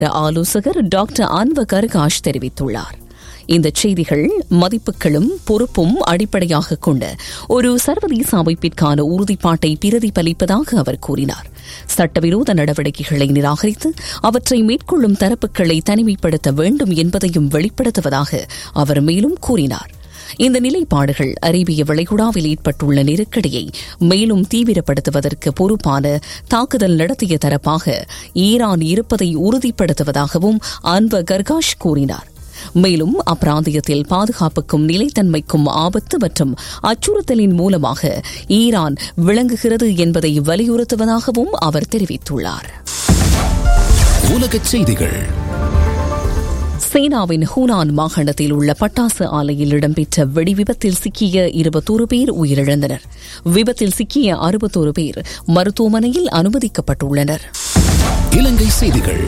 ஆலோசகர் doctor அன்வ Gargash தெரிவித்துள்ளார் இந்த செய்திகள் மதிப்புகளும் பொறுப்பும் அடிப்படையாக கொண்ட ஒரு சர்வதேச அமைப்பிற்கான உறுதிப்பாட்டை பிரதிபலிப்பதாக அவர் கூறினார் சட்டவிரோத நடவடிக்கைகளை நிராகரித்து அவற்றை மேற்கொள்ளும் தரப்புகளை தனிமைப்படுத்த வேண்டும் என்பதையும் வெளிப்படுத்துவதாக அவர் மேலும் கூறினார் இந்த நிலைப்பாடுகள் அரேபிய வளைகுடாவில் ஏற்பட்டுள்ள நெருக்கடியை மேலும் தீவிரப்படுத்துவதற்கு பொறுப்பான தாக்குதல் நடத்திய தரப்பாக ஈரான் இருப்பதை உறுதிப்படுத்துவதாகவும் அன்வ கர்காஷ் கூறினார் மேலும் அப்பிராந்தியத்தில் பாதுகாப்புக்கும் நிலைத்தன்மைக்கும் ஆபத்து மற்றும் அச்சுறுத்தலின் மூலமாக ஈரான் விளங்குகிறது என்பதை வலியுறுத்துவதாகவும் அவர் தெரிவித்துள்ளார் உலகச் செய்திகள் சீனாவின் ஹூனான் மாகாணத்தில் உள்ள பட்டாசு ஆலையில் இடம்பெற்ற வெடிவிபத்தில் சிக்கிய இருபத்தோரு பேர் உயிரிழந்தனர் விபத்தில் சிக்கிய அறுபத்தோரு பேர் மருத்துவமனையில் அனுமதிக்கப்பட்டுள்ளனர் இலங்கை செய்திகள்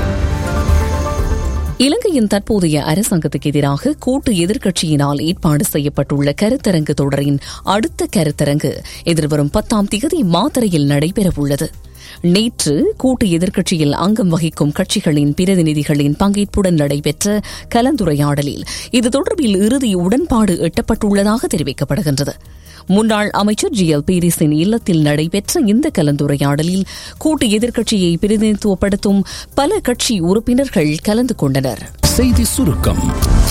இலங்கையின் தற்போதைய அரசாங்கத்துக்கு எதிராக கூட்டு எதிர்க்கட்சியினால் ஏற்பாடு செய்யப்பட்டுள்ள கருத்தரங்கு தொடரின் அடுத்த கருத்தரங்கு எதிர்வரும் பத்தாம் தேதி மாத்தறையில் நடைபெறவுள்ளது நேற்று கூட்டு எதிர்க்கட்சியில் அங்கம் வகிக்கும் கட்சிகளின் பிரதிநிதிகளின் பங்கேற்புடன் நடைபெற்ற கலந்துரையாடலில் இது தொடர்பில் இறுதி உடன்பாடு எட்டப்பட்டுள்ளதாக தெரிவிக்கப்படுகின்றது முன்னாள் அமைச்சர் ஜி எல் பீரிஸின் இல்லத்தில் நடைபெற்ற இந்த கலந்துரையாடலில் கூட்டு எதிர்க்கட்சியை பிரதிநிதித்துவப்படுத்தும் பல கட்சி உறுப்பினர்கள் கலந்து கொண்டனர் செய்தி சுருக்கம்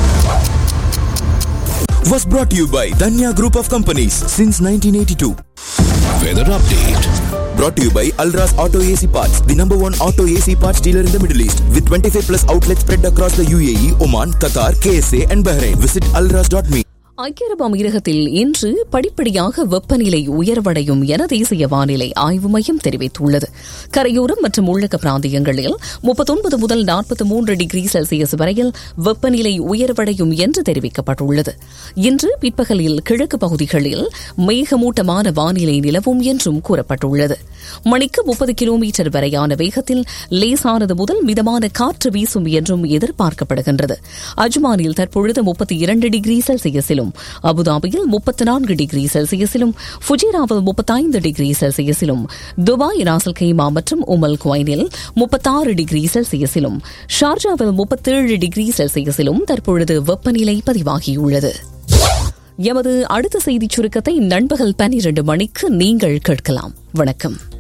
was brought to you by Danya Group of Companies since 1982. Weather update Brought to you by Alras Auto AC Parts, the number one auto AC parts dealer in the Middle East, with 25 plus outlets spread across the UAE, Oman, Qatar, KSA, and Bahrain. Visit alras.me. ஐக்கிய அரபு அமீரகத்தில் இன்று படிப்படியாக வெப்பநிலை உயர்வடையும் என தேசிய வானிலை ஆய்வு மையம் தெரிவித்துள்ளது கரையோரம் மற்றும் உள்ளக பிராந்தியங்களில் முப்பத்தொன்பது முதல் நாற்பத்தி மூன்று டிகிரி செல்சியஸ் வரையில் வெப்பநிலை உயர்வடையும் என்று தெரிவிக்கப்பட்டுள்ளது இன்று பிற்பகலில் கிழக்கு பகுதிகளில் மேகமூட்டமான வானிலை நிலவும் என்றும் கூறப்பட்டுள்ளது மணிக்கு முப்பது கிலோமீட்டர் வரையான வேகத்தில் லேசானது முதல் மிதமான காற்று வீசும் என்றும் எதிர்பார்க்கப்படுகின்றது அஜ்மானில் தற்பொழுது முப்பத்தி இரண்டு டிகிரி செல்சியஸிலும் அபுதாபியில் முப்பத்தி நான்கு டிகிரி செல்சியஸிலும் ஃபுஜிராவில் முப்பத்தைந்து டிகிரி செல்சியஸிலும் துபாய் ராசல் கைமா மற்றும் உமல் குவைனில் முப்பத்தாறு டிகிரி செல்சியஸிலும் ஷார்ஜாவில் முப்பத்தேழு டிகிரி செல்சியஸிலும் தற்பொழுது வெப்பநிலை பதிவாகியுள்ளது எமது அடுத்த செய்திச் சுருக்கத்தை நண்பகல் பனிரண்டு மணிக்கு நீங்கள் கேட்கலாம் வணக்கம்